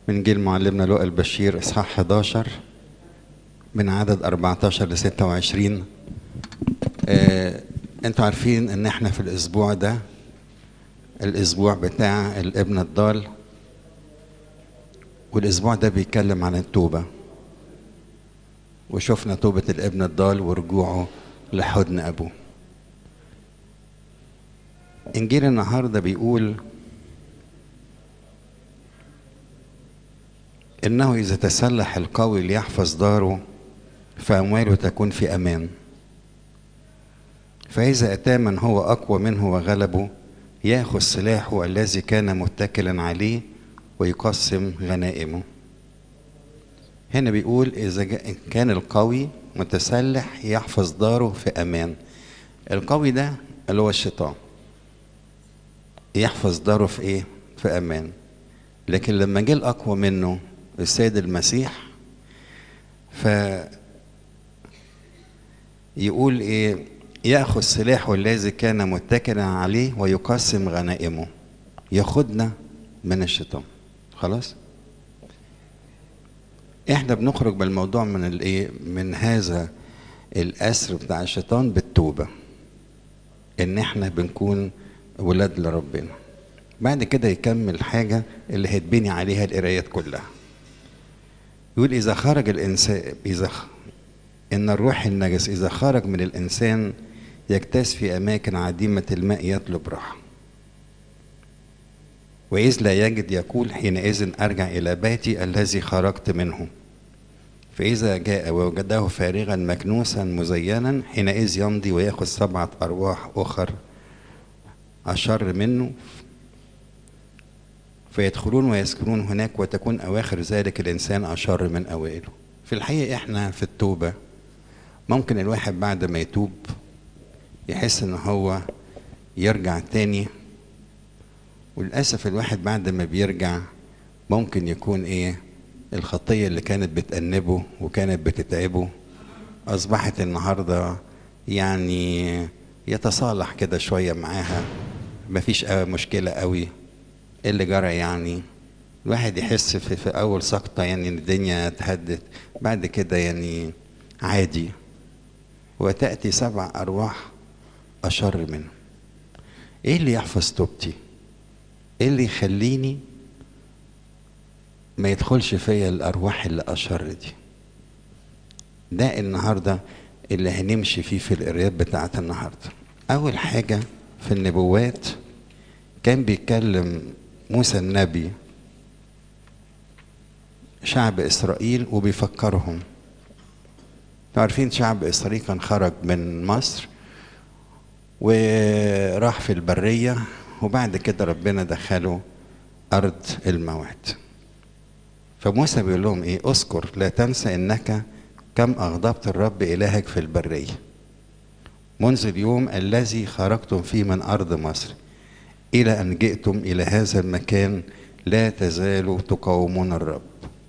من جيل معلمنا لؤى البشير إصحاح 11 من عدد 14 ل 26 آه، انتوا عارفين ان احنا في الاسبوع ده الاسبوع بتاع الابن الضال والاسبوع ده بيتكلم عن التوبة وشفنا توبة الابن الضال ورجوعه لحضن ابوه انجيل النهارده بيقول انه اذا تسلح القوي ليحفظ داره فامواله تكون في امان فاذا اتى من هو اقوى منه وغلبه ياخذ سلاحه الذي كان متكلا عليه ويقسم غنائمه هنا بيقول اذا جا- كان القوي متسلح يحفظ داره في امان القوي ده اللي هو الشيطان يحفظ داره في ايه في امان لكن لما جه الاقوى منه السيد المسيح ف يقول ايه ياخذ سلاحه الذي كان متكلا عليه ويقسم غنائمه ياخدنا من الشيطان خلاص احنا بنخرج بالموضوع من الايه من هذا الاسر بتاع الشيطان بالتوبه ان احنا بنكون ولاد لربنا بعد كده يكمل حاجه اللي هتبني عليها القرايات كلها يقول اذا خرج الانسان اذا خ- ان الروح النجس اذا خرج من الانسان يجتاز في اماكن عديمه الماء يطلب راحه واذ لا يجد يقول حينئذ ارجع الى بيتي الذي خرجت منه فإذا جاء ووجده فارغا مكنوسا مزينا حينئذ يمضي ويأخذ سبعة أرواح أخر أشر منه فيدخلون ويسكنون هناك وتكون أواخر ذلك الإنسان أشر من أوائله في الحقيقة إحنا في التوبة ممكن الواحد بعد ما يتوب يحس إن هو يرجع تاني وللأسف الواحد بعد ما بيرجع ممكن يكون إيه الخطية اللي كانت بتأنبه وكانت بتتعبه أصبحت النهاردة يعني يتصالح كده شوية معاها مفيش آه مشكلة قوي إيه اللي جرى يعني الواحد يحس في, في أول سقطة يعني إن الدنيا اتهدت بعد كده يعني عادي وتأتي سبع أرواح أشر منه إيه اللي يحفظ توبتي؟ إيه اللي يخليني ما يدخلش فيا الارواح اللي اشر دي ده النهارده اللي هنمشي فيه في القرايات بتاعت النهارده اول حاجه في النبوات كان بيتكلم موسى النبي شعب اسرائيل وبيفكرهم انتوا عارفين شعب اسرائيل كان خرج من مصر وراح في البريه وبعد كده ربنا دخله ارض الموعد فموسى بيقول لهم ايه اذكر لا تنسى انك كم اغضبت الرب الهك في البريه منذ اليوم الذي خرجتم فيه من ارض مصر الى ان جئتم الى هذا المكان لا تزالوا تقاومون الرب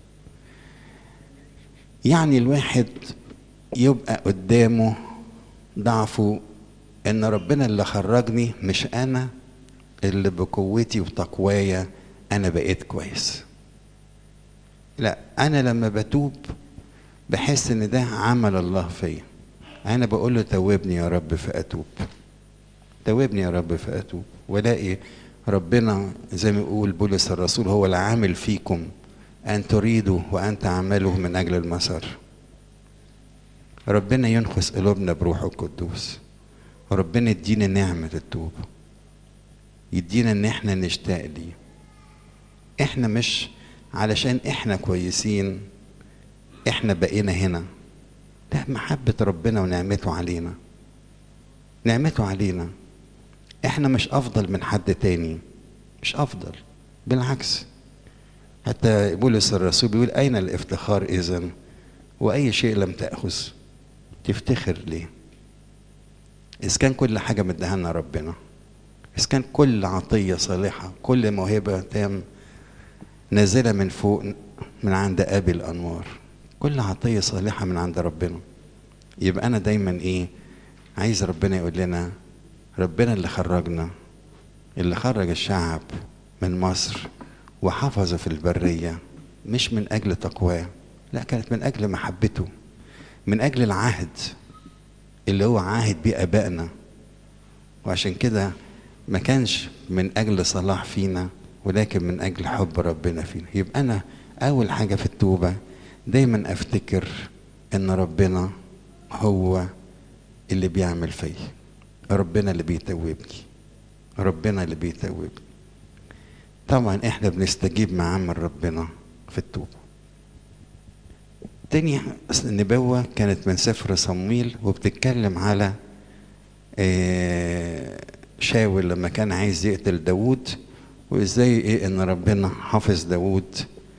يعني الواحد يبقى قدامه ضعفه ان ربنا اللي خرجني مش انا اللي بقوتي وتقوايا انا بقيت كويس لا انا لما بتوب بحس ان ده عمل الله فيا انا بقول له توبني يا رب فاتوب توبني يا رب فاتوب والاقي ربنا زي ما يقول بولس الرسول هو العامل فيكم ان تريدوا وان تعملوا من اجل المسار ربنا ينخس قلوبنا بروحه القدوس وربنا يدينا نعمة التوبة يدينا ان احنا نشتاق ليه احنا مش علشان احنا كويسين احنا بقينا هنا ده محبة ربنا ونعمته علينا نعمته علينا احنا مش افضل من حد تاني مش افضل بالعكس حتى بولس الرسول بيقول اين الافتخار اذا واي شيء لم تاخذ تفتخر ليه اذا كان كل حاجه مديها لنا ربنا اذا كان كل عطيه صالحه كل موهبه تام نازلة من فوق من عند أبي الأنوار كل عطية صالحة من عند ربنا يبقى أنا دايما إيه عايز ربنا يقول لنا ربنا اللي خرجنا اللي خرج الشعب من مصر وحفظ في البرية مش من اجل تقواه لا كانت من اجل محبته من اجل العهد اللي هو عاهد بيه ابائنا وعشان كده ما كانش من اجل صلاح فينا ولكن من اجل حب ربنا فينا يبقى انا اول حاجه في التوبه دايما افتكر ان ربنا هو اللي بيعمل فيا ربنا اللي بيتوبني ربنا اللي بيتوبني طبعا احنا بنستجيب مع عمل ربنا في التوبه تاني نبوة كانت من سفر صمويل وبتتكلم على شاول لما كان عايز يقتل داوود وازاي ايه ان ربنا حافظ داوود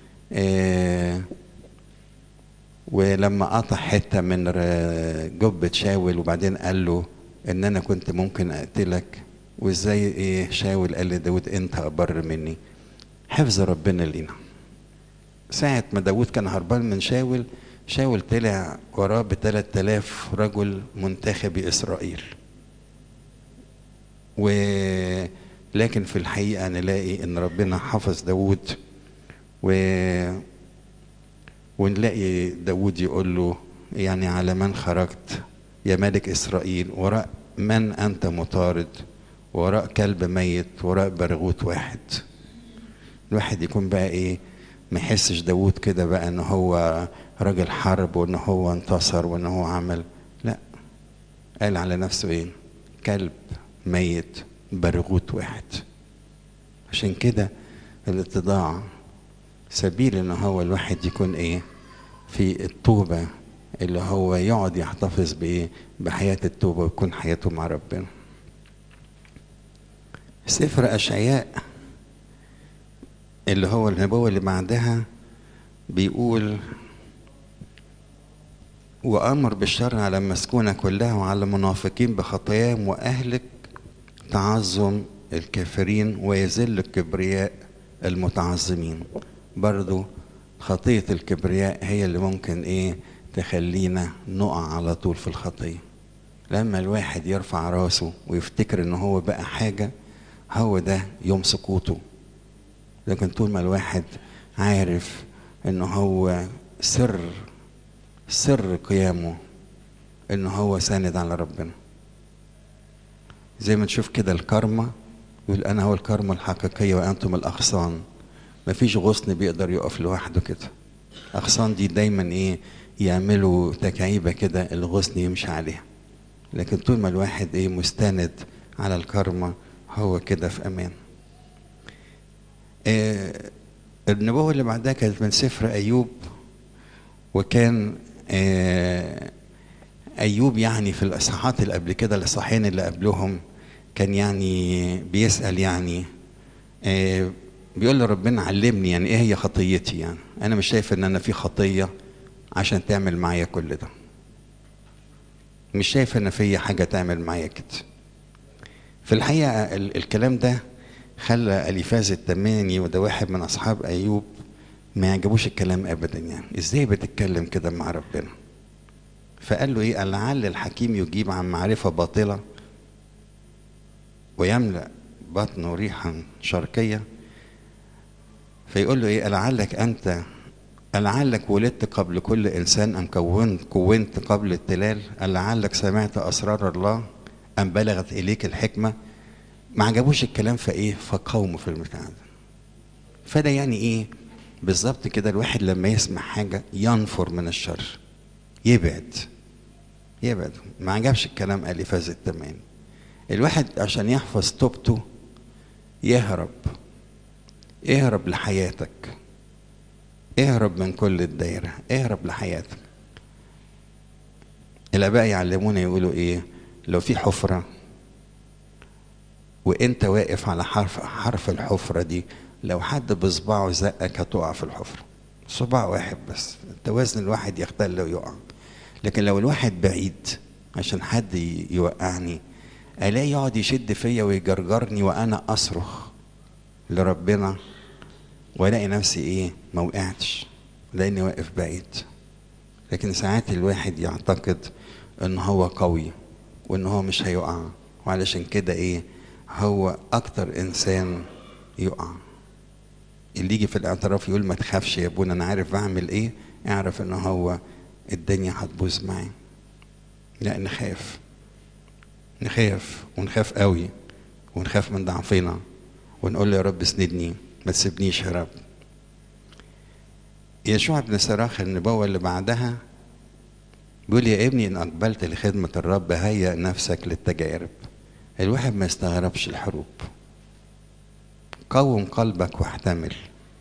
ولما قطع حتة من جبة شاول وبعدين قال له ان انا كنت ممكن اقتلك وازاي ايه شاول قال لداود انت ابر مني حفظ ربنا لينا ساعة ما داود كان هربان من شاول شاول طلع وراه بثلاث آلاف رجل منتخبي إسرائيل ولكن في الحقيقة نلاقي إن ربنا حفظ داود و ونلاقي داود يقول له يعني على من خرجت يا ملك إسرائيل وراء من أنت مطارد وراء كلب ميت وراء برغوت واحد الواحد يكون بقى إيه ما يحسش داوود كده بقى ان هو راجل حرب وان هو انتصر وان هو عمل لا قال على نفسه ايه كلب ميت برغوت واحد عشان كده الاتضاع سبيل ان هو الواحد يكون ايه في التوبة اللي هو يقعد يحتفظ بايه بحياة التوبة ويكون حياته مع ربنا سفر اشعياء اللي هو النبوة اللي بعدها بيقول وأمر بالشر على المسكونة كلها وعلى المنافقين بخطاياهم وأهلك تعظم الكافرين ويذل الكبرياء المتعظمين برضو خطية الكبرياء هي اللي ممكن ايه تخلينا نقع على طول في الخطية لما الواحد يرفع راسه ويفتكر ان هو بقى حاجة هو ده يوم سقوطه لكن طول ما الواحد عارف ان هو سر سر قيامه ان هو ساند على ربنا زي ما نشوف كده الكرمة يقول انا هو الكرمة الحقيقية وانتم الاغصان مفيش غصن بيقدر يقف لوحده كده اغصان دي دايما ايه يعملوا تكعيبة كده الغصن يمشي عليها لكن طول ما الواحد ايه مستند على الكرمة هو كده في امان آه النبوة اللي بعدها كانت من سفر أيوب وكان آه أيوب يعني في الإصحاحات اللي قبل كده الإصحاحين اللي قبلهم كان يعني بيسأل يعني آه بيقول لربنا علمني يعني إيه هي خطيتي يعني أنا مش شايف إن أنا في خطية عشان تعمل معايا كل ده مش شايف إن في حاجة تعمل معايا كده في الحقيقة الكلام ده خلى اليفاز التماني وده واحد من اصحاب ايوب ما يعجبوش الكلام ابدا يعني ازاي بتتكلم كده مع ربنا فقال له ايه لعل الحكيم يجيب عن معرفه باطله ويملا بطنه ريحا شرقيه فيقول له ايه لعلك انت لعلك ولدت قبل كل انسان ام كونت كونت قبل التلال لعلك سمعت اسرار الله ام بلغت اليك الحكمه ما عجبوش الكلام فايه فقاوموا في البتاع ده فده يعني ايه بالظبط كده الواحد لما يسمع حاجه ينفر من الشر يبعد يبعد ما عجبش الكلام اليفاز التمام الواحد عشان يحفظ توبته يهرب اهرب لحياتك اهرب من كل الدايرة اهرب لحياتك الآباء يعلمونا يقولوا ايه لو في حفرة وانت واقف على حرف حرف الحفرة دي لو حد بصباعه زقك هتقع في الحفرة صباع واحد بس التوازن الواحد يختل ويقع لكن لو الواحد بعيد عشان حد يوقعني الاقي يقعد يشد فيا ويجرجرني وانا اصرخ لربنا والاقي نفسي ايه ما وقعتش لاني واقف بعيد لكن ساعات الواحد يعتقد ان هو قوي وان هو مش هيقع وعلشان كده ايه هو اكتر انسان يقع اللي يجي في الاعتراف يقول ما تخافش يا ابونا انا عارف بعمل ايه اعرف ان هو الدنيا هتبوظ معاه لا نخاف نخاف ونخاف قوي ونخاف من ضعفنا ونقول له يا رب اسندني ما تسيبنيش يا رب يشوع بن صراخ النبوة اللي بعدها بيقول يا ابني ان اقبلت لخدمة الرب هيأ نفسك للتجارب الواحد ما يستغربش الحروب قوم قلبك واحتمل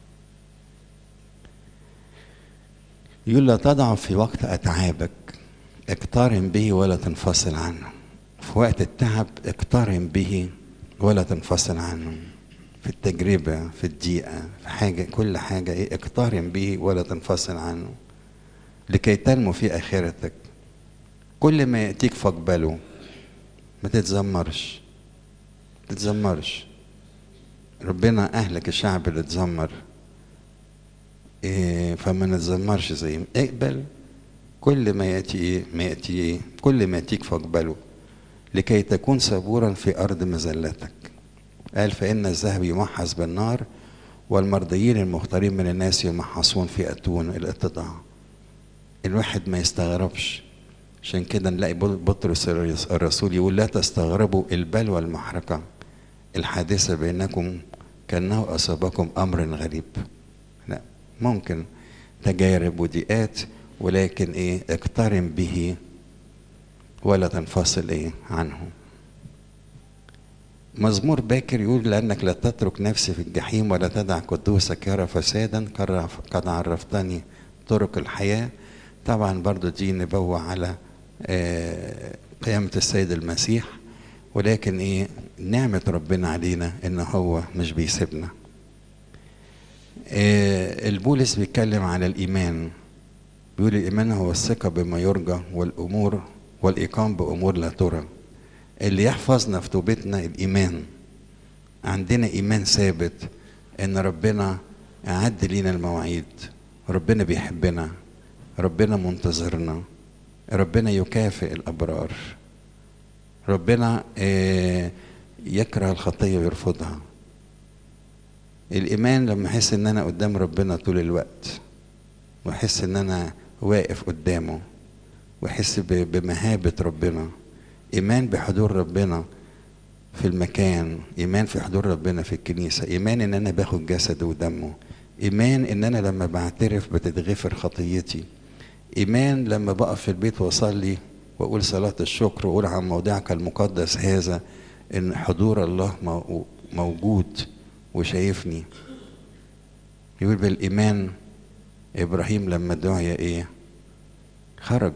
يقول لا تضعف في وقت أتعابك اقترن به ولا تنفصل عنه في وقت التعب اقترن به ولا تنفصل عنه في التجربة في الضيقة في حاجة كل حاجة ايه اقترن به ولا تنفصل عنه لكي تنمو في آخرتك كل ما يأتيك فاقبله ما تتذمرش ما تتذمرش ربنا أهلك الشعب اللي اتذمر إيه فما نتذمرش زي اقبل كل ما يأتي إيه ما يأتي إيه كل ما يأتيك فاقبله لكي تكون صبورا في أرض مذلتك قال فإن الذهب يمحص بالنار والمرضيين المختارين من الناس يمحصون في أتون الاتضاع الواحد ما يستغربش عشان كده نلاقي بطرس الرسول يقول لا تستغربوا البلوى المحرقة الحادثة بينكم كأنه أصابكم أمر غريب لا ممكن تجارب وضيقات ولكن ايه اقترن به ولا تنفصل ايه عنه مزمور باكر يقول لأنك لا تترك نفسي في الجحيم ولا تدع قدوسك يرى فسادا قد عرفتني طرق الحياة طبعا برضو دي نبوة على قيامة السيد المسيح ولكن ايه نعمة ربنا علينا ان هو مش بيسيبنا البولس بيتكلم على الإيمان بيقول الإيمان هو الثقة بما يرجى والأمور والإقام بأمور لا ترى اللي يحفظنا في توبتنا الإيمان عندنا إيمان ثابت إن ربنا أعد لينا المواعيد ربنا بيحبنا ربنا منتظرنا ربنا يكافئ الأبرار ربنا يكره الخطية ويرفضها الإيمان لما أحس إن أنا قدام ربنا طول الوقت وأحس إن أنا واقف قدامه وأحس بمهابة ربنا إيمان بحضور ربنا في المكان إيمان في حضور ربنا في الكنيسة إيمان إن أنا باخد جسده ودمه إيمان إن أنا لما بعترف بتتغفر خطيتي إيمان لما بقف في البيت وأصلي وأقول صلاة الشكر وأقول عن موضعك المقدس هذا إن حضور الله موجود وشايفني يقول بالإيمان إبراهيم لما دعي إيه خرج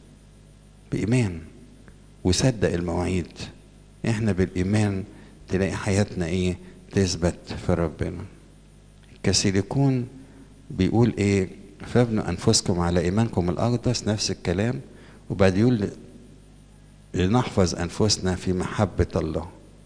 بإيمان وصدق المواعيد إحنا بالإيمان تلاقي حياتنا إيه تثبت في ربنا كسيليكون بيقول إيه فابنوا أنفسكم على إيمانكم الأقدس نفس الكلام وبعد يقول لنحفظ أنفسنا في محبة الله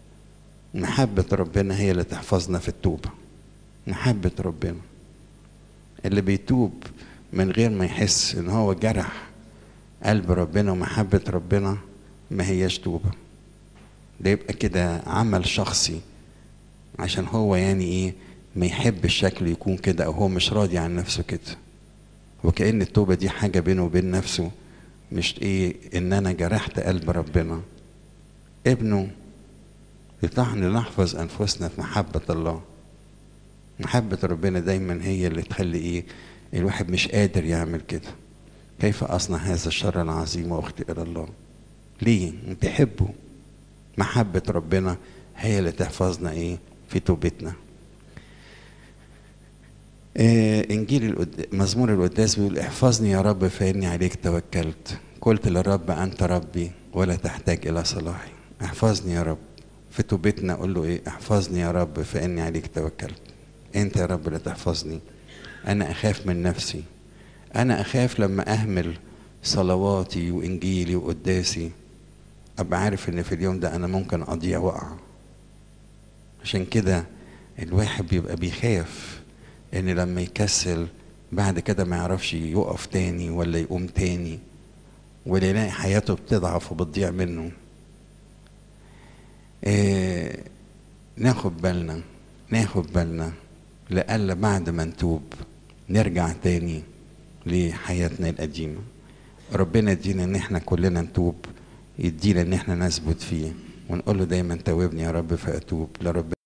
محبة ربنا هي اللي تحفظنا في التوبة محبة ربنا اللي بيتوب من غير ما يحس ان هو جرح قلب ربنا ومحبة ربنا ما هياش توبة ده يبقى كده عمل شخصي عشان هو يعني ايه ما يحب الشكل يكون كده او هو مش راضي عن نفسه كده وكأن التوبة دي حاجة بينه وبين نفسه مش ايه ان انا جرحت قلب ربنا ابنه نحن نحفظ انفسنا في محبة الله محبة ربنا دايما هي اللي تخلي ايه الواحد مش قادر يعمل كده كيف اصنع هذا الشر العظيم واخطئ الى الله ليه بحبه محبة ربنا هي اللي تحفظنا ايه في توبتنا آه انجيل القد... مزمور القداس بيقول احفظني يا رب فاني عليك توكلت قلت للرب انت ربي ولا تحتاج الى صلاحي احفظني يا رب في توبتنا اقول له ايه احفظني يا رب فاني عليك توكلت انت يا رب اللي تحفظني انا اخاف من نفسي انا اخاف لما اهمل صلواتي وانجيلي وقداسي ابقى عارف ان في اليوم ده انا ممكن اضيع واقع عشان كده الواحد بيبقى بيخاف ان لما يكسل بعد كده ما يعرفش يقف تاني ولا يقوم تاني ولا يلاقي حياته بتضعف وبتضيع منه إيه ناخد بالنا ناخد بالنا لألا بعد ما نتوب نرجع تاني لحياتنا القديمة ربنا يدينا ان احنا كلنا نتوب يدينا ان احنا نثبت فيه ونقول له دايما توبني يا رب فاتوب لرب